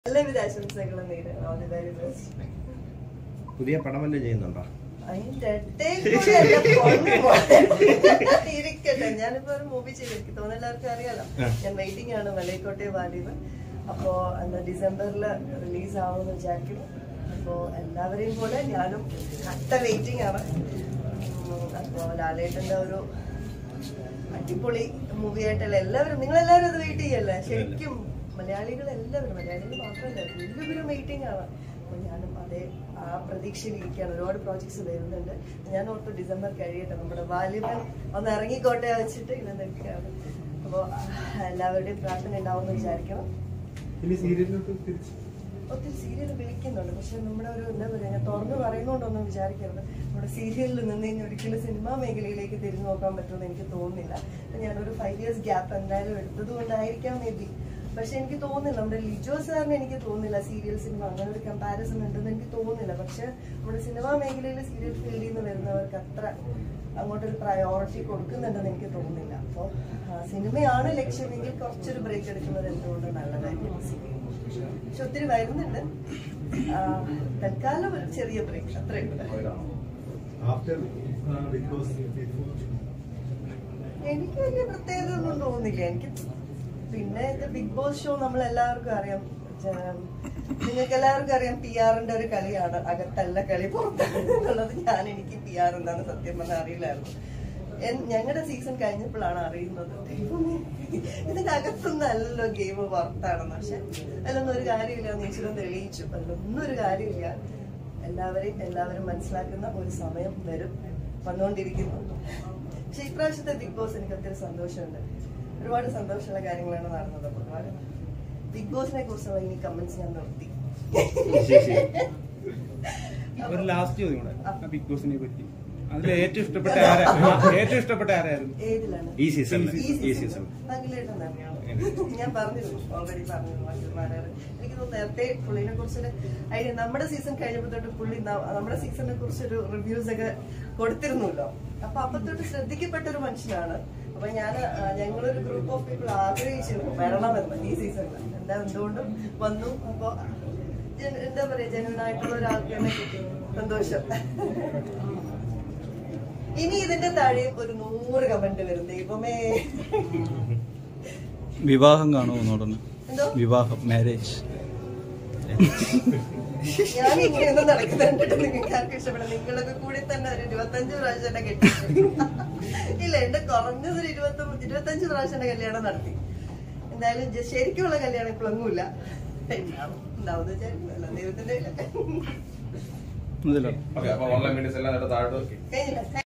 എല്ലാവിധ ആശംസകളും നേരുന്നു ഓൾ ദി വെരി ബെസ്റ്റ് പുതിയ പടം വല്ലതും ചെയ്യുന്നുണ്ടോ അതിന്റെ ഇടയിൽ കൂടെ എന്നെ കൊണ്ടു പോകരുത്. ഇരിക്കട്ടെ ഞാനിപ്പോ ഒരു മൂവി ചെയ്തു എനിക്ക് തോന്നുന്നു എല്ലാവർക്കും അറിയാലോ ആ. ഞാൻ വെയിറ്റിംഗ് ആണ് മലൈക്കോട്ടെ വാലിബ് അപ്പോ എന്താ ഡിസംബറിൽ റിലീസ് ആവുമെന്ന് വിചാരിക്കുന്നു അപ്പോ എല്ലാവരെയും പോലെ ഞാനും കട്ട വെയിറ്റിംഗ് ആണ് ഉം, അപ്പോ ലാലേട്ടന്റെ ഒരു അടിപൊളി മൂവി ആയിട്ടല്ല എല്ലാവരും നിങ്ങൾ എല്ലാവരും അത് വെയിറ്റ് ചെയ്യല്ലേ ശരിക്കും മലയാളികൾ എല്ലാവരും മലയാളികൾ മാത്രമല്ല എല്ലാവരും വെയിറ്റിംഗ് ആണ് അപ്പൊ ഞാനും അതേ ആ പ്രതീക്ഷയിൽ ഇരിക്കുകയാണ് ഒരുപാട് പ്രോജക്ട്സ് വരുന്നുണ്ട് ഞാൻ ഓർത്ത് ഡിസംബർ കഴിയട്ടെ നമ്മുടെ വാല്യബൻ ഒന്ന് ഇറങ്ങിക്കോട്ടെ വെച്ചിട്ട് ഇങ്ങനെ നിൽക്കുകയാണ് അപ്പോൾ എല്ലാവരുടെയും പ്രാർത്ഥന ഉണ്ടാവുമെന്ന് വിചാരിക്കണം ഇനി സീരിയലിലോട്ട് തിരിച്ച് ഒത്തിരി സീരിയൽ വിളിക്കുന്നുണ്ട് പക്ഷെ നമ്മുടെ ഒരു എന്താ പറയുക ഞാൻ തുറന്നു പറയുന്നോണ്ടൊന്നും വിചാരിക്കരുത് നമ്മുടെ സീരിയലിൽ നിന്ന് ഇനി ഒരിക്കലും സിനിമാ മേഖലയിലേക്ക് തിരിഞ്ഞു നോക്കാൻ പറ്റുമെന്ന് എനിക്ക് തോന്നുന്നില്ല അപ്പൊ ഞാനൊരു ഫൈവ് ഇയേഴ്സ് ഗ്യാപ്പ് എന്തായാലും എടുത്തത് കൊണ്ടായിരിക്കാം മേ ബി പക്ഷെ എനിക്ക് തോന്നുന്നില്ല നമ്മുടെ ലിജോ സാറിന് എനിക്ക് തോന്നുന്നില്ല സീരിയൽ സിനിമ അങ്ങനെ ഒരു കമ്പാരിസൺ ഉണ്ടെന്ന് എനിക്ക് തോന്നുന്നില്ല പക്ഷെ നമ്മുടെ സിനിമാ മേഖലയിൽ സീരിയൽ ഫീൽഡിൽ നിന്ന് വരുന്നവർക്ക് അത്ര അങ്ങോട്ടൊരു പ്രയോറിറ്റി കൊടുക്കുന്നുണ്ടെന്ന് എനിക്ക് തോന്നുന്നില്ല അപ്പോൾ സിനിമയാണ് ലക്ഷ്യമെങ്കിൽ കുറച്ചൊരു ബ്രേക്ക് എടുക്കുന്നത് എന്തുകൊണ്ട് നല്ലതായിരിക്കും സീരിയൽ പക്ഷെ ഒത്തിരി വരുന്നുണ്ട് ആ, തൽക്കാലം ഒരു ചെറിയ ബ്രേക്ക് അത്രയും ആഫ്റ്റർ ബിഗ് ബോസ് എനിക്ക് വലിയ പ്രത്യേകത ഒന്നും തോന്നുന്നില്ല എനിക്ക് പിന്നെ ഇത് ബിഗ് ബോസ് ഷോ നമ്മൾ എല്ലാവർക്കും അറിയാം നിങ്ങൾക്ക് എല്ലാവർക്കും അറിയാം പി ആറിന്റെ ഒരു കളിയാണ് അകത്തല്ല കളി പുറത്താണ് എന്നുള്ളത് ഞാൻ എനിക്ക് പി ആർ എന്താണെന്ന് സത്യം പറഞ്ഞാൽ അറിയില്ലായിരുന്നു ഞങ്ങളുടെ സീസൺ കഴിഞ്ഞപ്പോഴാണ് അറിയുന്നത് ദൈവമേ, ഇതിന്റെ അകത്തൊന്നും അല്ലല്ലോ ഗെയിം പുറത്താണെന്ന് പക്ഷെ അതിലൊന്നും ഒരു കാര്യമില്ല നീശ്വരൻ തെളിയിച്ചു അതിലൊന്നും ഒരു കാര്യമില്ല എല്ലാവരെയും എല്ലാവരും മനസ്സിലാക്കുന്ന ഒരു സമയം വരും വന്നുകൊണ്ടിരിക്കുന്നു പക്ഷെ ഇപ്രാവശ്യത്തെ ബിഗ് ബോസ് എനിക്ക് ഒത്തിരി സന്തോഷമുണ്ട് ഒരുപാട് സന്തോഷമുള്ള കാര്യങ്ങളാണ് നടന്നത് അപ്പൊ ഒരുപാട് ബിഗ് ബോസിനെ കുറിച്ചുള്ള ഇനി കമന്റ്സ് ഞാൻ നിർത്തി ഒരു ലാസ്റ്റ് ചോദ്യം കൂടെ ആ ബിഗ് ബോസിനെ പറ്റി അതിൽ ഏറ്റവും ഇഷ്ടപ്പെട്ട ആരാ ഏറ്റവും ഇഷ്ടപ്പെട്ട ആരായിരുന്നു ഏതിലാണ് ഈ സീസണിൽ ഈ ഈ സീസൺ സീസൺ അഖിലേട്ടൻ തന്നെയാണ് ഞാൻ പറഞ്ഞിരുന്നു ഓൾറെഡി പറഞ്ഞിരുന്നു മറ്റൊരു എനിക്ക് തോന്നുന്നു നേരത്തെ പുള്ളിനെ കുറിച്ചൊരു അതിന് നമ്മുടെ സീസൺ കഴിഞ്ഞപ്പോൾ തൊട്ട് പുള്ളി ന- നമ്മുടെ സീസണിനെ കുറിച്ചൊരു റിവ്യൂസ് ഒക്കെ കൊടുത്തിരുന്നല്ലോ അപ്പൊ അപ്പൊ തൊട്ട് ശ്രദ്ധിക്കപ്പെട്ട ഒരു മനുഷ്യനാണ് അപ്പൊ ഞാൻ ഞങ്ങളൊരു ഗ്രൂപ്പ് ഓഫ് പീപ്പിൾ ആഗ്രഹിച്ചിരുന്നു വരണമെന്ന് ഈ സീസണിൽ എന്താ എന്തുകൊണ്ടും വന്നു അപ്പൊ ജന- എന്താ പറയാ ജനുവൻ ആയിട്ടുള്ള ഒരാൾക്ക് തന്നെ കിട്ടി സന്തോഷം ഇനി ഇതിന്റെ താഴെ ഒരു നൂറ് കമന്റ് വരും ദൈവമേ വിവാഹം കാണുമോ എന്നോടൊന്ന് എന്തോ വിവാഹം മാരേജ് ഞാൻ ഇങ്ങനെയൊന്നും നടക്കുന്നുണ്ട് നിങ്ങൾക്ക് ആർക്കും ഇഷ്ടപ്പെടാം നിങ്ങളൊക്കെ കൂടി തന്നെ ഒരു ഇരുപത്തഞ്ച് പ്രാവശ്യം എന്നെ കെട്ടി ഇല്ല എന്റെ കുറഞ്ഞത് ഒരു ഇരുപത്തി ഇരുപത്തഞ്ച് പ്രാവശ്യം എന്റെ കല്യാണം നടത്തി എന്തായാലും ജ- ശരിക്കുള്ള കല്യാണം ഇപ്പോഴൊന്നുമില്ല ഉണ്ടാവും ഉണ്ടാവും വിചാരിക്കുന്നില്ല ദൈവത്തിന്റെ ഇതിലോ ഓക്കെ അപ്പൊ ഓൺലൈൻ മീഡിയസ് എല്ലാം താഴോട്ട് നോക്കി കഴിഞ്ഞില്ല